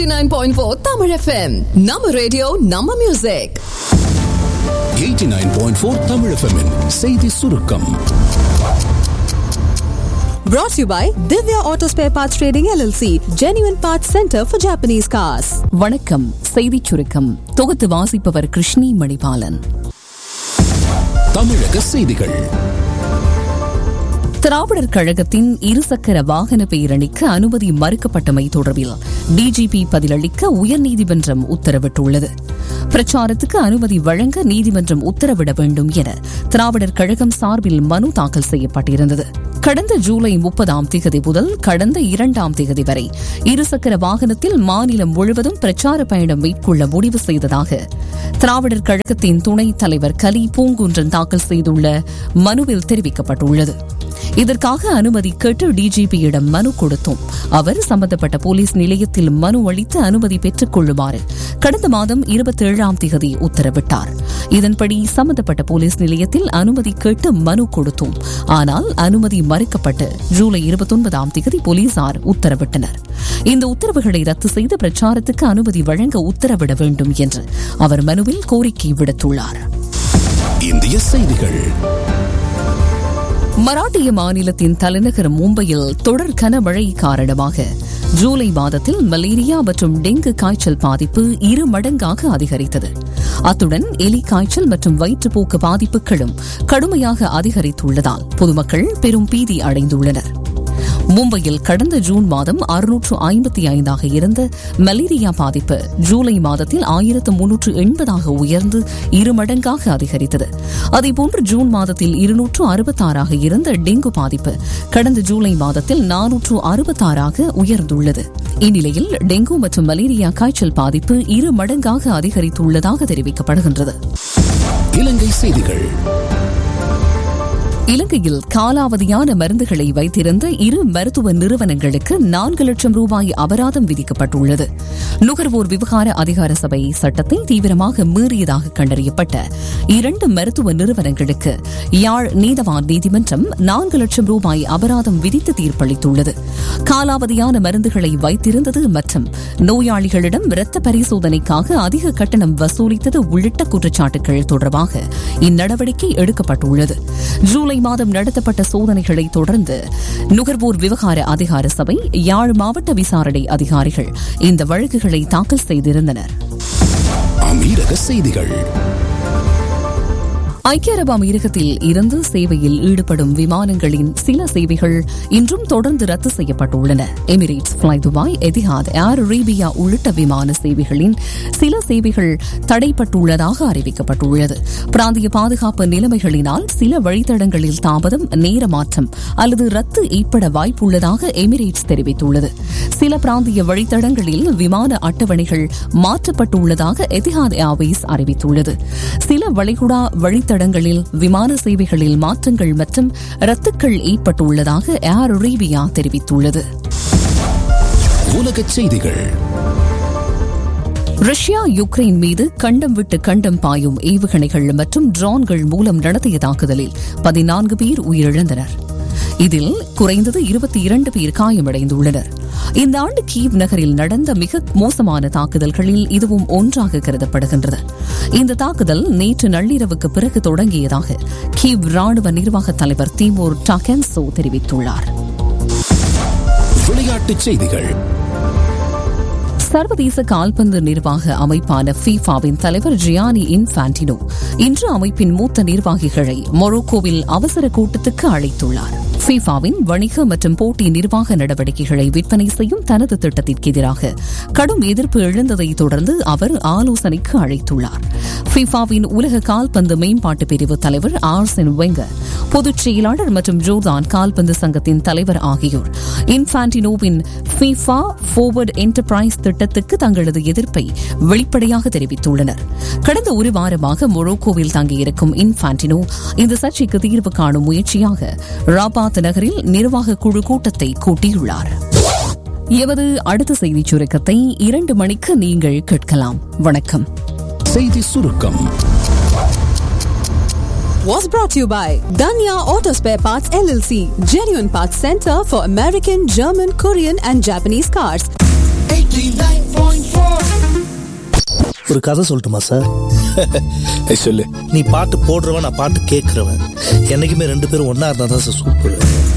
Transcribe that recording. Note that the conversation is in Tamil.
89.4 Tamil FM. நம்ம ரேடியோ நம்ம மியூசிக் 89.4 Tamil FM -இன் செய்தி சுருக்கம் brought to you by Divya Auto Spare Parts Trading LLC, Genuine Parts Center for Japanese cars. வணக்கம் செய்திச் சுருக்கம் தொகுத்து வாசிப்பவர் கிருஷ்ணி மணிபாலன் தமிழக செய்திகள் திராவிடர் கழகத்தின் இருசக்கர வாகன பேரணிக்கு அனுமதி மறுக்கப்பட்டமை தொடர்பில் டிஜிபி பதிலளிக்க உயர்நீதிமன்றம் உத்தரவிட்டுள்ளது பிரச்சாரத்துக்கு அனுமதி வழங்க நீதிமன்றம் உத்தரவிட வேண்டும் என திராவிடர் கழகம் சார்பில் மனு தாக்கல் செய்யப்பட்டிருந்தது கடந்த ஜூலை முப்பதாம் திகதி முதல் கடந்த இரண்டாம் திகதி வரை இருசக்கர வாகனத்தில் மாநிலம் முழுவதும் பிரச்சார பயணம் மேற்கொள்ள முடிவு செய்ததாக திராவிடர் கழகத்தின் துணைத் தலைவர் கலி பூங்குன்றன் தாக்கல் செய்துள்ள மனுவில் தெரிவிக்கப்பட்டுள்ளது இதற்காக அனுமதி கேட்டு டிஜிபியிடம் மனு கொடுத்தோம் அவர் சம்பந்தப்பட்ட போலீஸ் நிலையத்தில் மனு அளித்து அனுமதி பெற்றுக் கொள்ளுமாறு கடந்த மாதம் இருபத்தேழாம் திகதி உத்தரவிட்டார் இதன்படி சம்பந்தப்பட்ட போலீஸ் நிலையத்தில் அனுமதி கேட்டு மனு கொடுத்தோம் ஆனால் அனுமதி மறுக்கப்பட்டு ஜூலை இருபத்தொன்பதாம் திகதி போலீசார் உத்தரவிட்டனர் இந்த உத்தரவுகளை ரத்து செய்து பிரச்சாரத்துக்கு அனுமதி வழங்க உத்தரவிட வேண்டும் என்று அவர் மனுவில் கோரிக்கை விடுத்துள்ளார் இந்திய செய்திகள் மராட்டிய மாநிலத்தின் தலைநகர் மும்பையில் தொடர் கனமழை காரணமாக ஜூலை மாதத்தில் மலேரியா மற்றும் டெங்கு காய்ச்சல் பாதிப்பு இரு மடங்காக அதிகரித்தது அத்துடன் எலி காய்ச்சல் மற்றும் வயிற்றுப்போக்கு பாதிப்புகளும் கடுமையாக அதிகரித்துள்ளதால் பொதுமக்கள் பெரும் பீதி அடைந்துள்ளனர் மும்பையில் கடந்த ஜூன் மாதம் அறுநூற்று ஐம்பத்தி ஐந்தாக இருந்த மலேரியா பாதிப்பு ஜூலை மாதத்தில் ஆயிரத்து முன்னூற்று எண்பதாக உயர்ந்து இரு மடங்காக அதிகரித்தது அதேபோன்று ஜூன் மாதத்தில் இருநூற்று அறுபத்தாறாக இருந்த டெங்கு பாதிப்பு கடந்த ஜூலை மாதத்தில் நானூற்று அறுபத்தாறாக உயர்ந்துள்ளது இந்நிலையில் டெங்கு மற்றும் மலேரியா காய்ச்சல் பாதிப்பு இரு மடங்காக அதிகரித்துள்ளதாக தெரிவிக்கப்படுகின்றது இலங்கை செய்திகள் இலங்கையில் காலாவதியான மருந்துகளை வைத்திருந்த இரு மருத்துவ நிறுவனங்களுக்கு நான்கு லட்சம் ரூபாய் அபராதம் விதிக்கப்பட்டுள்ளது நுகர்வோர் விவகார அதிகார சபை சட்டத்தை தீவிரமாக மீறியதாக கண்டறியப்பட்ட இரண்டு மருத்துவ நிறுவனங்களுக்கு யாழ் நீதவான் நீதிமன்றம் நான்கு லட்சம் ரூபாய் அபராதம் விதித்து தீர்ப்பளித்துள்ளது காலாவதியான மருந்துகளை வைத்திருந்தது மற்றும் நோயாளிகளிடம் இரத்த பரிசோதனைக்காக அதிக கட்டணம் வசூலித்தது உள்ளிட்ட குற்றச்சாட்டுகள் தொடர்பாக இந்நடவடிக்கை எடுக்கப்பட்டுள்ளது ஜூலை மாதம் நடத்தப்பட்ட சோதனைகளை தொடர்ந்து நுகர்வோர் விவகார அதிகார சபை யாழ் மாவட்ட விசாரணை அதிகாரிகள் இந்த வழக்குகளை தாக்கல் செய்திருந்தனர் அமீரக செய்திகள் ஐக்கிய அரபு அமீரகத்தில் இருந்து சேவையில் ஈடுபடும் விமானங்களின் சில சேவைகள் இன்றும் தொடர்ந்து ரத்து செய்யப்பட்டுள்ளன Emirates fly Dubai Etihad air Arabia உள்ளிட்ட விமான சேவைகளின் சில சேவைகள் தடைப்பட்டுள்ளதாக அறிவிக்கப்பட்டுள்ளது பிராந்திய பாதுகாப்பு நிலைமைகளினால் சில வழித்தடங்களில் தாமதம் நேர மாற்றம் அல்லது ரத்து ஏற்பட வாய்ப்புள்ளதாக எமிரேட்ஸ் தெரிவித்துள்ளது சில பிராந்திய வழித்தடங்களில் விமான அட்டவணைகள் மாற்றப்பட்டுள்ளதாக எதிஹாத் ஏர்வேஸ் அறிவித்துள்ளது சில வளைகுடா வழித்தட வழித்தடங்களில் விமான சேவைகளில் மாற்றங்கள் மற்றும் ரத்துக்கள் ஏற்பட்டுள்ளதாக ஏர் அரேபியா தெரிவித்துள்ளது உலக செய்திகள் ரஷ்யா யுக்ரைன் மீது கண்டம் விட்டு கண்டம் பாயும் ஏவுகணைகள் மற்றும் ட்ரோன்கள் மூலம் நடத்திய தாக்குதலில் பதினான்கு பேர் உயிரிழந்தனர் இதில் குறைந்தது இருபத்தி இரண்டு பேர் காயமடைந்துள்ளனர் இந்த ஆண்டு கீவ் நகரில் நடந்த மிக மோசமான தாக்குதல்களில் இதுவும் ஒன்றாக கருதப்படுகின்றது இந்த தாக்குதல் நேற்று நள்ளிரவுக்கு பிறகு தொடங்கியதாக கீவ் ராணுவ நிர்வாக தலைவர் திமோர் டாகென்சோ தெரிவித்துள்ளார் விளையாட்டுச் செய்திகள் சர்வதேச கால்பந்து நிர்வாக அமைப்பான ஃபீஃபாவின் தலைவர் ஜியானி இன்ஃபான்டினோ இன்று அமைப்பின் மூத்த நிர்வாகிகளை மொரோக்கோவில் அவசர கூட்டத்துக்கு அழைத்துள்ளார் ஃபீஃபாவின் வணிக மற்றும் போட்டி நிர்வாக நடவடிக்கைகளை விற்பனை செய்யும் தனது திட்டத்திற்கு எதிராக கடும் எதிர்ப்பு எழுந்ததை தொடர்ந்து அவர் ஆலோசனைக்கு அழைத்துள்ளார் ஃபீஃபாவின் உலக கால்பந்து மேம்பாட்டு பிரிவு தலைவர் ஆர்சென் வெங்கர் பொதுச் செயலாளர் மற்றும் ஜோர்தான் கால்பந்து சங்கத்தின் தலைவர் ஆகியோர் இன்ஃபான்டினோவின் ஃபீஃபா ஃபோர்வர்ட் என்டர்பிரைஸ் திட்டத்துக்கு தங்களது எதிர்ப்பை வெளிப்படையாக தெரிவித்துள்ளனர் கடந்த ஒரு வாரமாக மொரோக்கோவில் தங்கியிருக்கும் இன்ஃபான்டினோ இந்த சர்ச்சைக்கு தீர்வு காணும் முயற்சியாக ராபாத் நகரில் நிர்வாக குழு கூட்டத்தை கூட்டியுள்ளார் எமது அடுத்த செய்திச் சுருக்கத்தை இரண்டு மணிக்கு நீங்கள் கேட்கலாம் வணக்கம் செய்தி சுருக்கம் Was brought to you by Danya Auto Spare Parts LLC, Genuine Parts Center for American, German, Korean, and Japanese cars. ஒரு கதை சொல்லட்டுமா சார் சொல்லு நீ பாட்டு போடுறவன் நான் பாட்டு கேட்கறவன் என்னைக்குமே ரெண்டு பேரும் ஒன்னா இருந்தா தான் சார் சூப்பர்